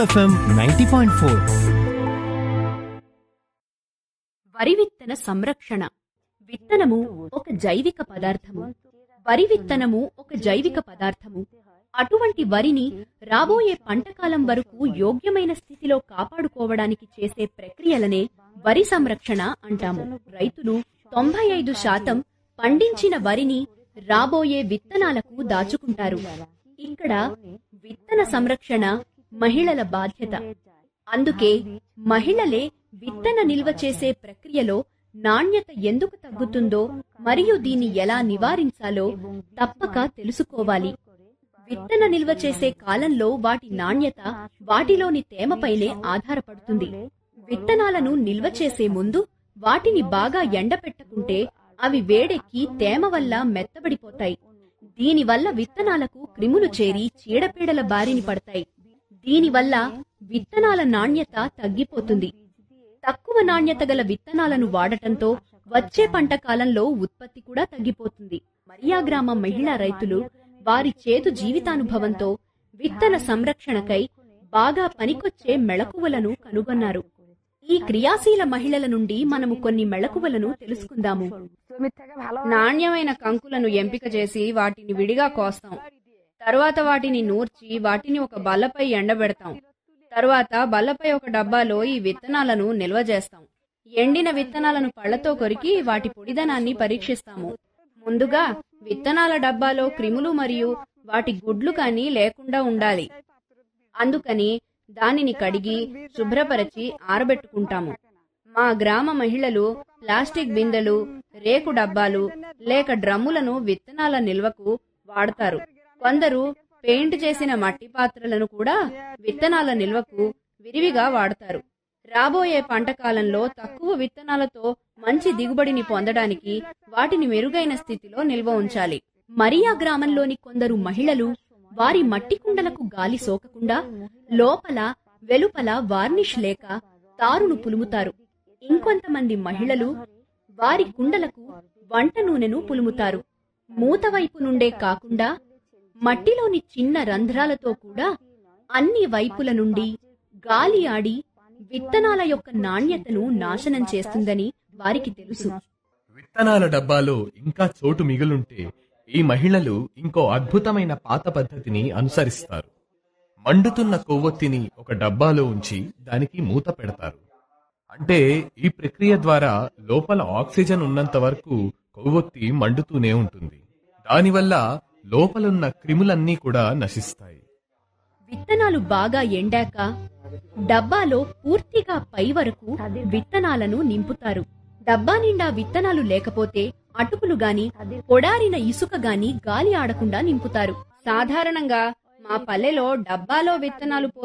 FM ninety point four వరి విత్తన సంరక్షణ విత్తనము ఒక జైవిక పదార్థము వరి విత్తనము ఒక జైవిక పదార్థము అటువంటి వరిని రాబోయే పంటకాలం వరకు యోగ్యమైన స్థితిలో కాపాడుకోవడానికి చేసే ప్రక్రియలనే వరి సంరక్షణ అంటాము రైతులు తొంభై ఐదు శాతం పండించిన వరిని రాబోయే విత్తనాలకు దాచుకుంటారు ఇక్కడ విత్తన సంరక్షణ మహిళల బాధ్యత అందుకే మహిళలే విత్తన నిల్వ చేసే ప్రక్రియలో నాణ్యత ఎందుకు తగ్గుతుందో మరియు దీన్ని ఎలా నివారించాలో తప్పక తెలుసుకోవాలి విత్తన నిల్వ చేసే కాలంలో వాటి నాణ్యత వాటిలోని తేమపైనే ఆధారపడుతుంది విత్తనాలను నిల్వ చేసే ముందు వాటిని బాగా ఎండపెట్టకుంటే అవి వేడెక్కి తేమ వల్ల మెత్తబడిపోతాయి దీనివల్ల విత్తనాలకు క్రిములు చేరి చీడపీడల బారిని పడతాయి దీనివల్ల విత్తనాల నాణ్యత తగ్గిపోతుంది తక్కువ నాణ్యత గల విత్తనాలను వాడటంతో వచ్చే పంట కాలంలో ఉత్పత్తి కూడా తగ్గిపోతుంది మరియా గ్రామ మహిళా రైతులు వారి చేదు జీవితానుభవంతో విత్తన సంరక్షణకై బాగా పనికొచ్చే మెళకువలను కనుగొన్నారు ఈ క్రియాశీల మహిళల నుండి మనము కొన్ని మెళకువలను తెలుసుకుందాము నాణ్యమైన కంకులను ఎంపిక చేసి వాటిని విడిగా కోస్తాం తరువాత వాటిని నూర్చి వాటిని ఒక బల్లపై ఎండబెడతాం తరువాత బల్లపై ఒక డబ్బాలో ఈ విత్తనాలను నిల్వ చేస్తాం ఎండిన విత్తనాలను పళ్లతో కొరికి వాటి పొడిదనాన్ని పరీక్షిస్తాము ముందుగా విత్తనాల డబ్బాలో క్రిములు మరియు వాటి గుడ్లు కానీ లేకుండా ఉండాలి అందుకని దానిని కడిగి శుభ్రపరిచి ఆరబెట్టుకుంటాము మా గ్రామ మహిళలు ప్లాస్టిక్ బిందెలు రేకు డబ్బాలు లేక డ్రమ్ములను విత్తనాల నిల్వకు వాడతారు కొందరు పెయింట్ చేసిన మట్టి పాత్రలను కూడా విత్తనాల నిల్వకు విరివిగా వాడతారు రాబోయే పంట కాలంలో తక్కువ విత్తనాలతో మంచి దిగుబడిని పొందడానికి వాటిని మెరుగైన స్థితిలో నిల్వ ఉంచాలి మరియా గ్రామంలోని కొందరు మహిళలు వారి మట్టి కుండలకు గాలి సోకకుండా లోపల వెలుపల వార్నిష్ లేక తారును పులుముతారు ఇంకొంతమంది మహిళలు వారి కుండలకు వంట నూనెను పులుముతారు మూత వైపు నుండే కాకుండా మట్టిలోని చిన్న రంధ్రాలతో కూడా అన్ని వైపుల నుండి గాలి ఆడి విత్తనాల యొక్క నాణ్యతను నాశనం చేస్తుందని వారికి తెలుసు విత్తనాల డబ్బాలో ఇంకా చోటు మిగులుంటే ఈ మహిళలు ఇంకో అద్భుతమైన పాత పద్ధతిని అనుసరిస్తారు మండుతున్న కొవ్వొత్తిని ఒక డబ్బాలో ఉంచి దానికి మూత పెడతారు అంటే ఈ ప్రక్రియ ద్వారా లోపల ఆక్సిజన్ ఉన్నంత వరకు కొవ్వొత్తి మండుతూనే ఉంటుంది దానివల్ల లోపలున్న క్రిములన్నీ కూడా నశిస్తాయి విత్తనాలు బాగా ఎండాక డబ్బాలో పూర్తిగా పై వరకు విత్తనాలను నింపుతారు డబ్బా నిండా విత్తనాలు లేకపోతే అటుకులు గాని పొడారిన ఇసుక గాని గాలి ఆడకుండా నింపుతారు సాధారణంగా మా పల్లెలో డబ్బాలో విత్తనాలు